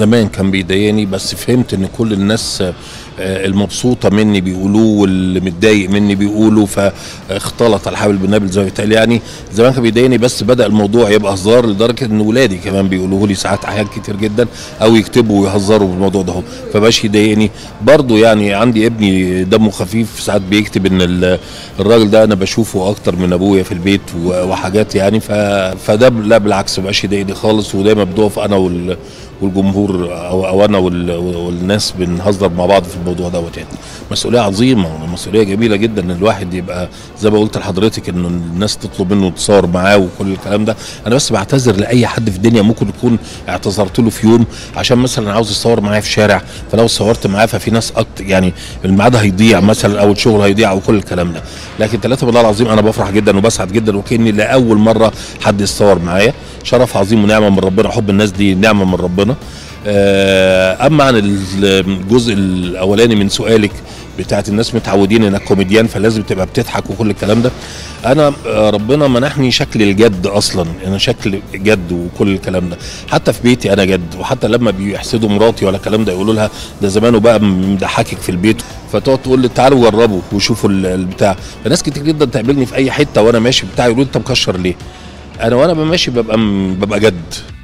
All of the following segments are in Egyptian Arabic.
زمان كان بيضايقني بس فهمت ان كل الناس آه، المبسوطه مني بيقولوه واللي متضايق مني بيقولوا فاختلط الحبل بالنابل زي ما بيتقال يعني زمان كان بيضايقني بس بدا الموضوع يبقى هزار لدرجه ان ولادي كمان بيقولوه لي ساعات احيان كتير جدا او يكتبوا ويهزروا بالموضوع ده هو فبقاش يضايقني برضو يعني عندي ابني دمه خفيف ساعات بيكتب ان ال- الراجل ده انا بشوفه اكتر من ابويا في البيت و- وحاجات يعني ف... فده لا بالعكس ما بقاش يضايقني خالص ودايما بنقف انا وال... والجمهور او, أو انا وال... والناس بنهزر مع بعض في الموضوع دوت يعني مسؤوليه عظيمه مسؤوليه جميله جدا ان الواحد يبقى زي ما قلت لحضرتك انه الناس تطلب منه تصور معاه وكل الكلام ده انا بس بعتذر لاي حد في الدنيا ممكن يكون اعتذرت له في يوم عشان مثلا عاوز يصور معايا في شارع فلو صورت معاه ففي ناس اكتر يعني الميعاد هيضيع مثلا او الشغل هيضيع او كل الكلام ده لكن ثلاثه بالله العظيم انا بفرح جدا وبسعد جدا وكاني لاول مره حد يتصور معايا شرف عظيم ونعمه من ربنا حب الناس دي نعمه من ربنا آه، اما عن الجزء الاولاني من سؤالك بتاعت الناس متعودين انك كوميديان فلازم تبقى بتضحك وكل الكلام ده انا آه، ربنا منحني شكل الجد اصلا انا شكل جد وكل الكلام ده حتى في بيتي انا جد وحتى لما بيحسدوا مراتي ولا الكلام ده يقولوا لها ده زمانه بقى مضحكك في البيت فتقعد تقول لي تعالوا جربوا وشوفوا ال- البتاع فناس كتير جدا تقابلني في اي حته وانا ماشي بتاع يقولوا لي انت مكشر ليه انا وانا ماشي ببقى م- ببقى جد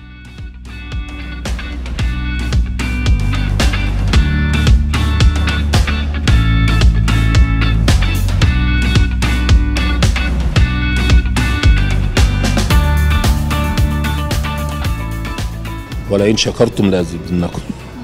ولئن شكرتم لازيدنكم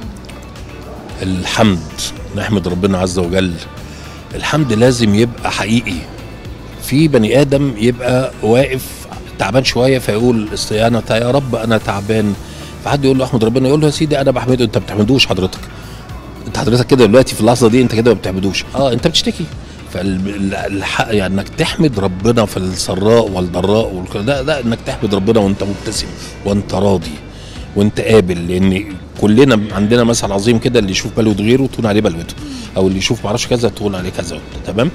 الحمد نحمد ربنا عز وجل الحمد لازم يبقى حقيقي في بني ادم يبقى واقف تعبان شويه فيقول انا يا رب انا تعبان فحد يقول له احمد ربنا يقول له يا سيدي انا بحمده انت ما بتحمدوش حضرتك انت حضرتك كده دلوقتي في اللحظه دي انت كده ما بتحمدوش اه انت بتشتكي فالحق يعني انك تحمد ربنا في السراء والضراء والكلام ده ده انك تحمد ربنا وانت مبتسم وانت راضي وانت قابل لان كلنا عندنا مثل عظيم كده اللي يشوف بلوة غيره تقول عليه بلوته او اللي يشوف معرفش كذا تقول عليه كذا تمام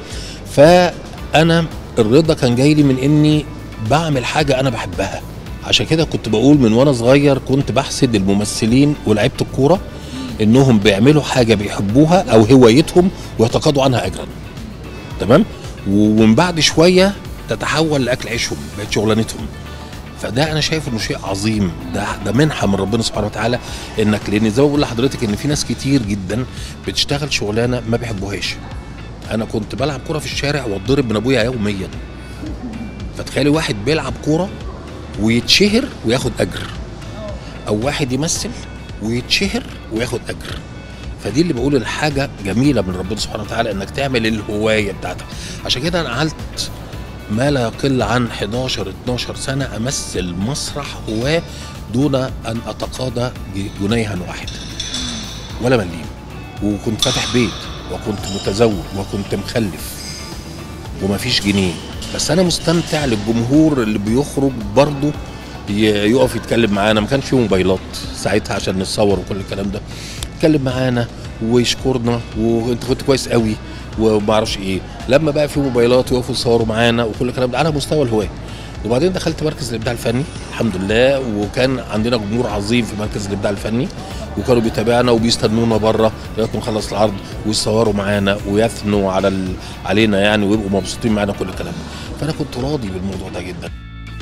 فانا الرضا كان جاي لي من اني بعمل حاجه انا بحبها عشان كده كنت بقول من وانا صغير كنت بحسد الممثلين ولاعيبه الكوره انهم بيعملوا حاجه بيحبوها او هوايتهم ويتقاضوا عنها اجرا تمام ومن بعد شويه تتحول لاكل عيشهم بقت شغلانتهم فده انا شايف انه شيء عظيم ده ده منحه من ربنا سبحانه وتعالى انك لان زي ما بقول لحضرتك ان في ناس كتير جدا بتشتغل شغلانه ما بيحبوهاش انا كنت بلعب كوره في الشارع واتضرب من ابويا يوميا فتخيلي واحد بيلعب كوره ويتشهر وياخد اجر او واحد يمثل ويتشهر وياخد اجر فدي اللي بقول الحاجه جميله من ربنا سبحانه وتعالى انك تعمل الهوايه بتاعتك عشان كده انا قعدت ما لا يقل عن 11 12 سنه امثل مسرح هواه دون ان اتقاضى جنيها واحد ولا مليم وكنت فاتح بيت وكنت متزوج وكنت مخلف ومفيش جنيه بس انا مستمتع للجمهور اللي بيخرج برضه ي- يقف يتكلم معانا ما كانش في موبايلات ساعتها عشان نتصور وكل الكلام ده يتكلم معانا ويشكرنا وانت كنت كويس قوي وما اعرفش ايه لما بقى في موبايلات ويقفوا يصوروا معانا وكل الكلام ده على مستوى الهوايه وبعدين دخلت مركز الابداع الفني الحمد لله وكان عندنا جمهور عظيم في مركز الابداع الفني وكانوا بيتابعنا وبيستنونا بره لغايه ما نخلص العرض ويصوروا معانا ويثنوا على ال... علينا يعني ويبقوا مبسوطين معانا كل الكلام ده فانا كنت راضي بالموضوع ده جدا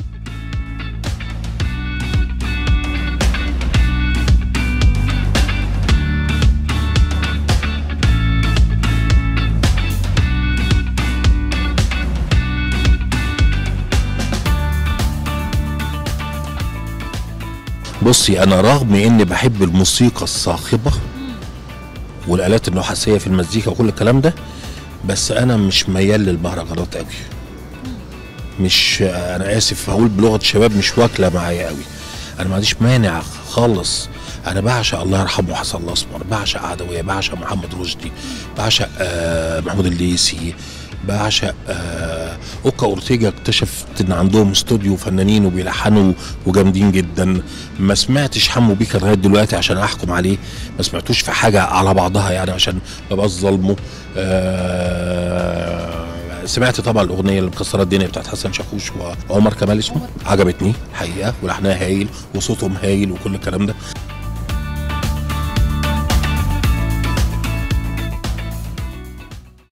بصي انا رغم اني بحب الموسيقى الصاخبه والالات النحاسيه في المزيكا وكل الكلام ده بس انا مش ميال للمهرجانات قوي مش انا اسف هقول بلغه الشباب مش واكله معايا قوي انا ما عنديش مانع خالص انا بعشق الله يرحمه حسن الاسمر بعشق عدويه بعشق محمد رشدي بعشق آه محمود الليثي بعشق آه اوكا اورتيجا اكتشفت ان عندهم استوديو فنانين وبيلحنوا وجامدين جدا ما سمعتش حمو بيكا لغايه دلوقتي عشان احكم عليه ما سمعتوش في حاجه على بعضها يعني عشان ما ابقاش ظالمه آه سمعت طبعا الاغنيه اللي مكسره الدنيا بتاعت حسن شاكوش وعمر كمال اسمه عجبتني حقيقه ولحنها هايل وصوتهم هايل وكل الكلام ده